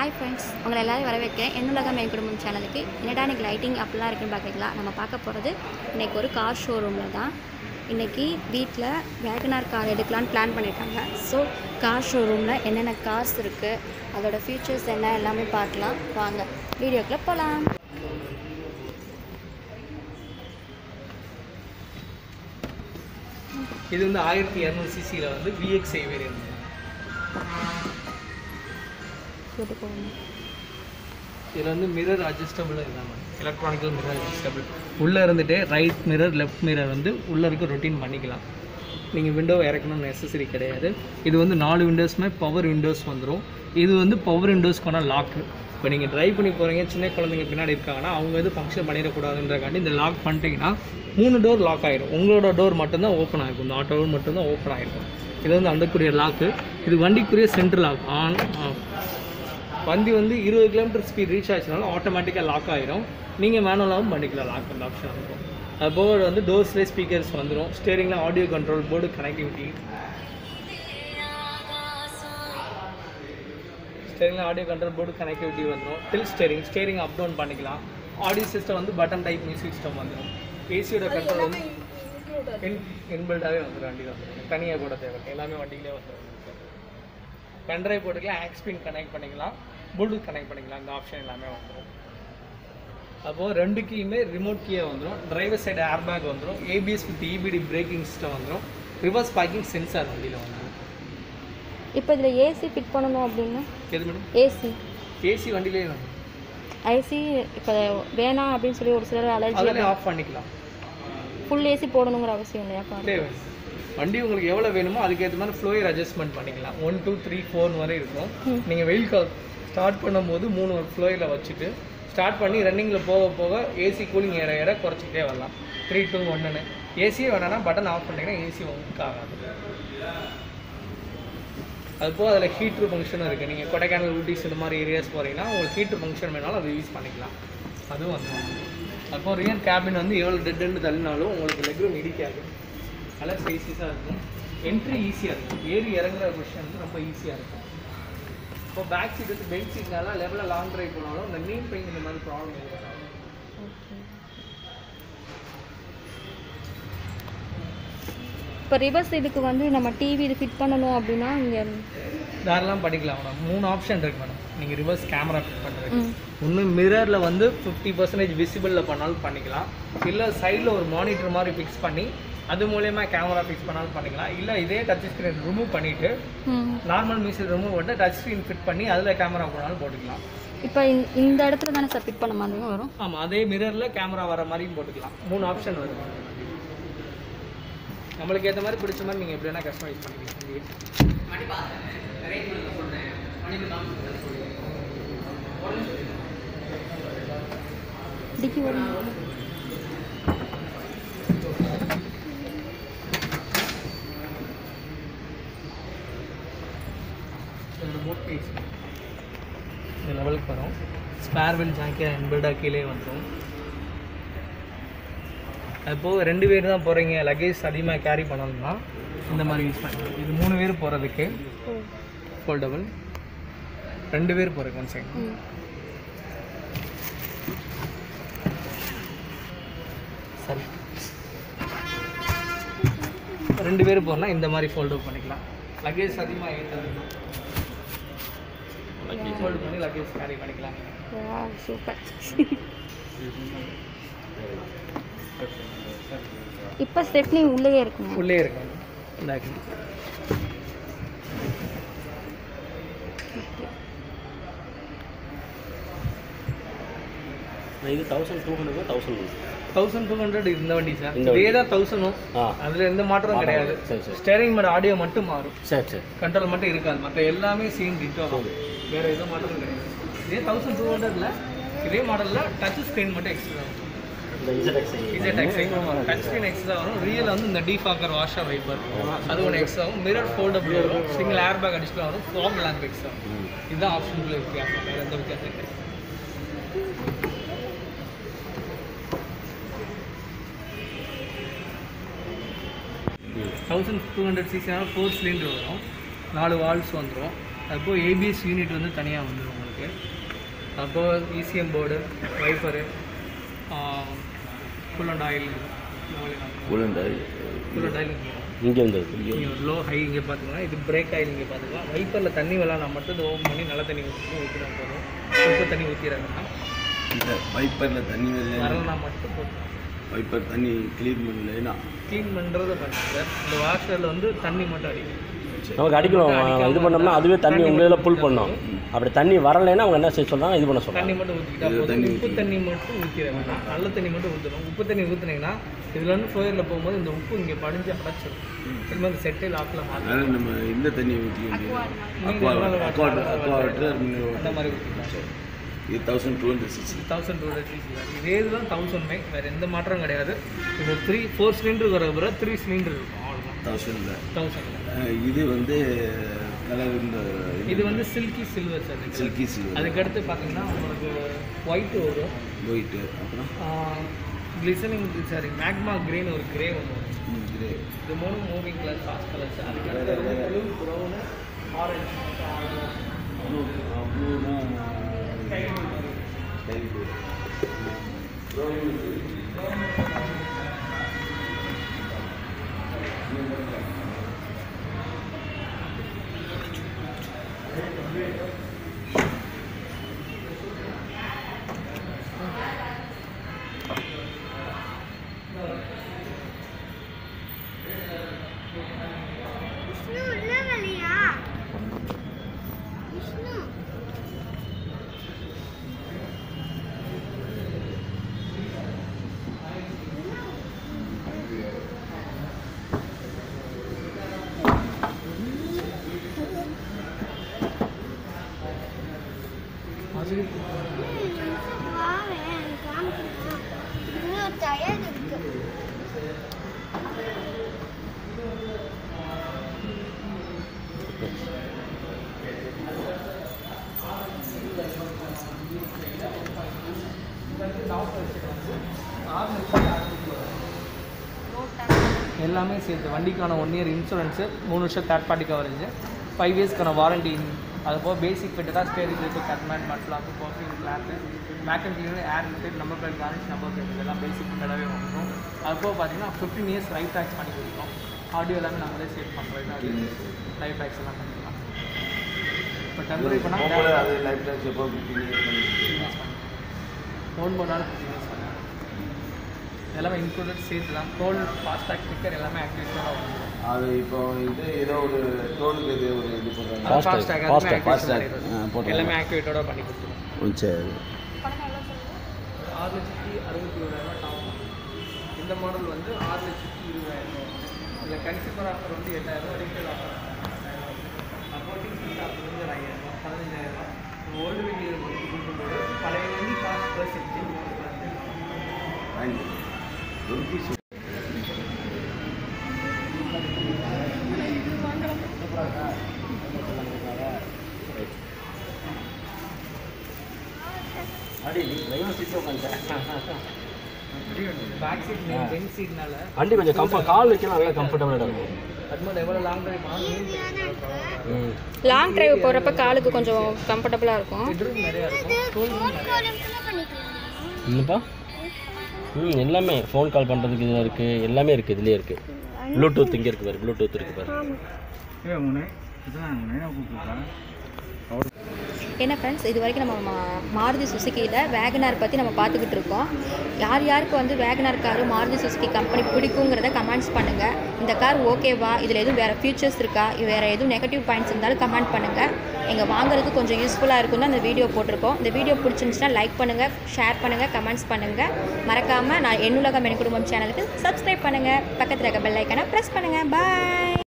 Hi friends உங்களை எல்லாரும் வரவேற்கிறேன் என்னுலகம் என் குடும்பம் சேனலுக்கு என்னடா இன்னைக்கு லைட்டிங் அப்படிலாம் இருக்குன்னு பார்க்குறீங்களா நம்ம பார்க்க போகிறது இன்னைக்கு ஒரு கார் ஷோரூமில் தான் இன்றைக்கி வீட்டில் வேகனார் கார் எடுக்கலான்னு பிளான் பண்ணியிருக்காங்க ஸோ கார் ஷோரூமில் என்னென்ன கார்ஸ் இருக்குது அதோட ஃபீச்சர்ஸ் என்ன எல்லாமே பார்க்கலாம் வாங்க வீடியோக்குள்ளே போகலாம் இது வந்து ஆயிரத்தி இரநூறு சிசியில் வந்து விஎக்ஸ்ஐ வேரியன்ட் போட்டு போகணும் இதில் வந்து மிரர் அட்ஜஸ்டபிள் இல்லாமல் எலக்ட்ரானிக்கல் மிரர் அட்ஜஸ்டபிள் உள்ளே இருந்துட்டு ரைட் மிரர் லெஃப்ட் மிரர் வந்து உள்ளே இருக்க ரொட்டீன் பண்ணிக்கலாம் நீங்கள் விண்டோ இறக்கணும்னு நெசசரி கிடையாது இது வந்து நாலு விண்டோஸுமே பவர் விண்டோஸ் வந்துடும் இது வந்து பவர் விண்டோஸ்க்கான லாக்கு இப்போ நீங்கள் ட்ரைவ் பண்ணி போகிறீங்க சின்ன குழந்தைங்க பின்னாடி இருக்காங்கன்னா அவங்க எது ஃபங்க்ஷன் பண்ணிடக்கூடாதுன்றக்காண்டி இந்த லாக் பண்ணிட்டீங்கன்னா மூணு டோர் லாக் ஆகிடும் உங்களோட டோர் மட்டும்தான் ஓப்பன் ஆகிருக்கும் இந்த ஆட்டோ டோர் மட்டும்தான் ஓப்பன் ஆகிருக்கும் இது வந்து அந்தக்குரிய லாக்கு இது வண்டிக்குரிய சென்ட்ரல் லாக் ஆன் ஆஃப் வண்டி வந்து இருபது கிலோமீட்டர் ஸ்பீட் ரீச் ஆச்சுனாலும் ஆட்டோமேட்டிக்காக லாக் ஆயிரும் நீங்கள் மேனுவலாகவும் பண்ணிக்கலாம் லாக் அந்த ஆப்ஷன் இருக்கும் அது போக வந்து டோர்ஸ்லேயே ஸ்பீக்கர்ஸ் வந்துடும் ஸ்டேரிங்கில் ஆடியோ கண்ட்ரோல் போர்டு கனெக்டிவிட்டி ஸ்டேரிங்கில் ஆடியோ கண்ட்ரோல் போர்டு கனெக்டிவிட்டி வந்துடும் tilt steering steering up down பண்ணிக்கலாம் ஆடியோ சிஸ்டம் வந்து பட்டன் டைப் மியூசிக் சிஸ்டம் வந்துடும் ஏசியோட கண்ட்ரோல் வந்து இன் இன்பில்டாகவே வந்துடும் வண்டியில் வந்துடும் தனியாக போட தேவை எல்லாமே வண்டியிலே வந்துடும் பென்ட்ரைவ் போட்டுக்கலாம் ஆக்ஸ்பின் கனெக்ட் பண்ணிக்கலாம் ப்ளூடூத் கனெக்ட் பண்ணிக்கலாம் இந்த ஆப்ஷன் எல்லாமே வந்துடும் அப்போது ரெண்டு கீயுமே ரிமோட் கீயே வந்துடும் டிரைவர் சைடு ஏர் பேக் வந்துடும் ABS with EBD braking system வந்துடும் ரிவர்ஸ் பார்க்கிங் சென்சார் வண்டியில் வந்துடும் இப்போ இதில் ஏசி ஃபிட் பண்ணணும் அப்படின்னா எது மேடம் ஏசி ஏசி வண்டியிலே வந்துடும் ஐசி இப்போ வேணாம் அப்படின்னு சொல்லி ஒரு சிலர் அலர்ஜி அதிலே ஆஃப் பண்ணிக்கலாம் ஃபுல் ஏசி போடணுங்கிற அவசியம் இல்லையாப்பா தேவை வண்டி உங்களுக்கு எவ்வளோ வேணுமோ அதுக்கேற்ற மாதிரி ஃப்ளோயர் அட்ஜஸ்ட்மெண்ட் பண்ணிக்கலாம் ஒன் டூ த்ரீ ஃபோர் வரை இருக்கும் நீங்கள் வெயில் கால் ஸ்டார்ட் பண்ணும்போது மூணு ஃப்ளோயில் வச்சுட்டு ஸ்டார்ட் பண்ணி ரன்னிங்கில் போக போக ஏசி கூலிங் ஏற ஏற குறைச்சிக்கிட்டே வரலாம் த்ரீ டூ ஒன்றுன்னு ஏசியே வேணாம்னா பட்டன் ஆஃப் பண்ணிங்கன்னா ஏசி ஒர்க் ஆகாது அது போக அதில் ஹீட்ரு ஃபங்க்ஷனும் இருக்குது நீங்கள் கொடைக்கானல் ஊட்டிஸ் இந்த மாதிரி ஏரியாஸ் போகிறீங்கன்னா உங்களுக்கு ஹீட்ரு ஃபங்க்ஷன் வேணாலும் அதை யூஸ் பண்ணிக்கலாம் அதுவும் வந்து அப்போ ரியல் கேபின் வந்து எவ்வளோ டெட்டுன்னு தள்ளினாலும் உங்களுக்கு லெக் ரூம் இடிக்காது நல்லா ஸ்பேசியஸாக இருக்கும் என்ட்ரி ஈஸியாக இருக்கும் ஏறி இறங்குற பொசிஷன் வந்து ரொம்ப ஈஸியாக இருக்கும் இப்போ பேக் சீட் வந்து பெஞ்ச் சீட்னால லெவலில் லாங் ட்ரைவ் போனாலும் இந்த நீம் பெயின் இந்த மாதிரி ப்ராப்ளம் இருக்கும் இப்போ ரிவர்ஸ் இதுக்கு வந்து நம்ம டிவி இது ஃபிட் பண்ணணும் அப்படின்னா இங்கே தாராளம் பண்ணிக்கலாம் மேடம் மூணு ஆப்ஷன் இருக்கு மேடம் நீங்கள் ரிவர்ஸ் கேமரா ஃபிட் பண்ணுறது ஒன்று மிரரில் வந்து ஃபிஃப்டி பர்சன்டேஜ் விசிபிளில் பண்ணாலும் பண்ணிக்கலாம் இல்லை சைடில் ஒரு மானிட்டர் மாதிரி ஃபிக்ஸ் பண்ணி அது மூலயமா கேமரா ஃபிக்ஸ் பண்ணாலும் பண்ணிக்கலாம் இல்லை இதே டச் ஸ்க்ரீன் ரிமூவ் பண்ணிவிட்டு ம் நார்மல் மியூசிக் ரிமூவ் பண்ணிட்டு டச் ஸ்க்ரீன் ஃபிட் பண்ணி அதில் கேமரா போனாலும் போட்டுக்கலாம் இப்போ இந்த இடத்துல தானே சார் ஃபிட் பண்ண மாதிரியும் வரும் ஆமாம் அதே மிரரில் கேமரா வர மாதிரியும் போட்டுக்கலாம் மூணு ஆப்ஷன் வருது நம்மளுக்கு ஏற்ற மாதிரி பிடிச்ச மாதிரி நீங்கள் எப்படி வேணால் கஸ்டமைஸ் பண்ணிக்கலாம் டிக்கி வரும் ரிமோட் பேஸ் இந்த லெவலுக்கு வரும் ஸ்பேர் வீல் ஜாக்கி இன்பில்டாக கீழே வந்துடும் அப்போது ரெண்டு பேர் தான் போகிறீங்க லக்கேஜ் அதிகமாக கேரி பண்ணணும்னா இந்த மாதிரி யூஸ் பண்ணிக்கலாம் இது மூணு பேர் போகிறதுக்கு ஃபோல்டபுள் ரெண்டு பேர் போகிறதுக்கு ஒன் சைடு ம் சரி ரெண்டு பேர் போகிறனா இந்த மாதிரி ஃபோல்டு பண்ணிக்கலாம் லக்கேஜ் அதிகமாக ஏற்றது ஃபோல்டு பண்ணி லக்கேஜ் கேரி பண்ணிக்கலாம் சூப்பர் இப்போ ஸ்டெப்னி உள்ளேயே இருக்குங்க உள்ளே இருக்கும் இந்த இது thousand two hundred thousand thousand two hundred இந்த வண்டி சார் இந்த இதே தான் தௌசண்டும் ஆ அதில் எந்த மாற்றமும் கிடையாது சரி சரி ஸ்டேரிங் மேட ஆடியோ மட்டும் மாறும் சரி சரி கண்ட்ரோல் மட்டும் இருக்காது மற்ற எல்லாமே சேம் டிட்டோ வேற எதுவும் மாற்றமும் கிடையாது இதே தௌசண்ட் டூ ஹண்ட்ரட்ல இதே மாடலில் டச் ஸ்க்ரீன் மட்டும் எக்ஸ்ட்ரா வரும் இந்த இசட் இசட் எக்ஸ்ட்ரா வரும் டச் ஸ்க்ரீன் எக்ஸ்ட்ரா வரும் ரியல் வந்து இந்த டீஃபாக்கர் வாஷா வைப்பர் அது ஒன்று எக்ஸ்ட்ரா வரும் மிரர் ஃபோல்டபுள் வரும் சிங்கிள் ஏர் பேக் அடிச்சுட்டு வரும் ஃபாக் லேம்ப் எக்ஸ்ட்ரா வரும் இதுதான் ஆப்ஷனுக்குள்ள வித்தியாசம் வேறு எந்த வித்தியாசம் கிடையாது தௌசண்ட் டூ ஹண்ட்ரட் சிசினால ஃபோர் சிலிண்டர் வரும் நாலு வால்ஸ் வந்துடும் அப்போ ஏபிஎஸ் யூனிட் வந்து தனியாக வந்துடும் உங்களுக்கு அப்போ ECM board wiper fuel and oil fuel and oil இங்கே வந்தது நீங்கள் லோ ஹை இங்கே பார்த்துக்கலாம் இது பிரேக் ஆயில் இங்கே பார்த்துக்கலாம் வைப்பரில் தண்ணி விளாட்னா மட்டும் இது ஓம் பண்ணி நல்ல தண்ணி ஊற்றி ஊற்றினா போதும் உப்பு தண்ணி ஊற்றிடுறாங்கன்னா இந்த வைப்பரில் தண்ணி வரல வரலனா மட்டும் போதும் வைப்பர் தண்ணி க்ளீன் பண்ணலைன்னா க்ளீன் பண்ணுறத பண்ணுங்க இந்த வாஷரில் வந்து தண்ணி மட்டும் அடிக்கும் நமக்கு அடிக்கணும் இது பண்ணோம்னா அதுவே தண்ணி உங்கள் இதில் புல் பண்ணோம் அப்படி தண்ணி வரலைன்னா அவங்க என்ன செய்ய சொல்கிறாங்க இது பண்ண தண்ணி சொல்கிறாங்க மட்டும் ஊற்றிக்கிட்டா போதும் உப்பு தண்ணி மட்டும் ஊற்றிட வேண்டாம் நல்ல தண்ணி மட்டும் ஊற்றணும் உப்பு தண்ணி ஊற்றுனீங்கன்னா இதில் வந்து ஃப்ளோயரில் போகும்போது இந்த உப்பு இங்கே படிஞ்சு அடைச்சிடும் திரும்ப அந்த செட்டே லாக்கில் மாற்றும் அதனால் நம்ம இந்த தண்ணி ஊற்றிக்க வேண்டியது Aqua Aqua Aqua water mineral அந்த வாட்டர் மாதிரி ஊற்றிக்கலாம் இது thousand two hundred sixty thousand two hundred இதே இதுதான் தௌசண்ட் மேக் வேறு எந்த மாற்றம் கிடையாது இது த்ரீ ஃபோர் சிலிண்டர் வர பிறகு த்ரீ சிலிண்டர் இருக்கும் அவ்வளோதான் தௌசண்டில் தௌசண்ட் இது வந்து கலர் இந்த இது வந்து silky silver sir silky silver அதுக்கடுத்து பார்த்தீங்கன்னா உங்களுக்கு ஒயிட் வரும் ஒயிட்டு அப்புறம் கிளிசனிங் சாரி மேக்மா கிரேன்னு ஒரு கிரே ஒன்று வரும் கிரே இது மூணு மூவிங் கலர் ஃபாஸ்ட் கலர்ஸ் அதுக்கடுத்து வந்து ப்ளூ ப்ரௌனு ஆரஞ்சு ப்ளூனா கை விஷ்ணு உள்ள வரலையா விஷ்ணு வாவேன் காமிக்கிறேன் இன்னும் டயர் இருக்கு எல்லாமே சேர்த்து வண்டிக்கான ஒன் இயர் இன்சூரன்ஸு மூணு வருஷம் தேர்ட் பார்ட்டி கவரேஜ் ஃபைவ் இயர்ஸ்க்கான வாரண்டி அது போக பேசிக் ஃபிட்டு தான் ஸ்டேரிங் கிளிப்பு கட்மேன் மட்லாக்கு பர்ஃபிங் cloth make and clean air lift number plate garnish number plate இதெல்லாம் பேசிக் ஃபிட்டடாகவே வந்துடும் அது போக பார்த்தீங்கன்னா ஃபிஃப்டீன் இயர்ஸ் ரைட் டேக்ஸ் பண்ணி கொடுத்தோம் ஆடியோ எல்லாமே நம்மளே சேவ் பண்ணுறோம் லைஃப் டேக்ஸ் எல்லாம் பண்ணிக்கலாம் இப்போ டெம்பரரி பண்ணால் அது லைஃப் டைம் எப்போ ஃபிஃப்டீன் இயர்ஸ் பண்ணி ஃபோன் பண்ணாலும் ஃபிஃப்டீன் இயர்ஸ் பண்ணலாம் எல்லாமே இன்க்ளூடட் சேர்த்து தான் டோல் ஃபாஸ்டாக் ஸ்டிக்கர் எல்லாமே ஆக்டிவேஷனாக வந்துடும் அது இப்போ இது ஏதோ ஒரு டோலுக்கு இது ஒரு இது பண்ணுறாங்க Fast tag, FASTag fast tag, fast tag. ஆ, போட்டுருங்க. எல்லாமே ஆக்டிவேட்டோட பண்ணி கொடுத்துருவோம் சரி ஆறு லட்சத்தி அறுபத்தி ஏழாயிரம் டாப் இந்த மாடல் வந்து ஆறு லட்சத்தி இருபதாயிரம் ரூபா இதில் கன்சியூமர் ஆஃபர் வந்து எட்டாயிரம் ரூபா retail offer accounting fee offer வந்து ஒரு ஐயாயிரம் ரூபா பதினஞ்சாயிரம் ரூபா ஓல்டு வீடியோ கொடுக்கும்போது பழைய வண்டி காஸ்ட் பர்சன்டேஜ் அடி டிரைவர் சீட்டில் உட்காந்துட்டேன் பேக் சீட் பென் சீட்னால வண்டி கொஞ்சம் கம்ஃபர்ட் கால் வைக்கலாம் நல்லா கம்ஃபர்டபுளாக இருக்கும் அது மாதிரி எவ்வளோ லாங் ட்ரைவ் ஆகும் ம் லாங் டிரைவ் போகிறப்ப காலுக்கு கொஞ்சம் கம்ஃபர்டபுளாக இருக்கும் பெட்ரூம் நிறையா இருக்கும் டோல் ரூம் நிறையா கோலம் பண்ணிக்கலாம் இல்லைப்பா ம் எல்லாமே ஃபோன் கால் பண்ணுறதுக்கு இதில் இருக்குது எல்லாமே இருக்குது இதுலேயே இருக்குது ப்ளூடூத் இங்கே இருக்குது பாரு ப்ளூடூத் இருக்குது பாரு என்ன ஃப்ரெண்ட்ஸ் இது வரைக்கும் நம்ம மா- மாருதி சுசுக்கியில் வேகனார் பற்றி நம்ம பார்த்துக்கிட்டு இருக்கோம் யார் யாருக்கு வந்து WagonR car Maruti Suzuki company பிடிக்குங்கிறத கமெண்ட்ஸ் பண்ணுங்கள் இந்த கார் ஓகேவா இதில் எதுவும் வேறு ஃபியூச்சர்ஸ் இருக்கா வேறு எதுவும் நெகட்டிவ் பாயிண்ட்ஸ் இருந்தாலும் கமெண்ட் பண்ணுங்கள் எங்கள் வாங்குறதுக்கு கொஞ்சம் யூஸ்ஃபுல்லாக இருக்கும் தான் இந்த வீடியோ போட்டிருக்கோம் இந்த வீடியோ பிடிச்சிருந்துச்சுன்னா லைக் பண்ணுங்கள் ஷேர் பண்ணுங்கள் கமெண்ட்ஸ் பண்ணுங்கள் மறக்காமல் நான் என்னுலகம் என் குடும்பம் சேனலுக்கு சப்ஸ்கிரைப் பண்ணுங்கள் பக்கத்தில் இருக்க பெல் ஐக்கனை ப்ரெஸ் பண்ணுங்கள் பாய்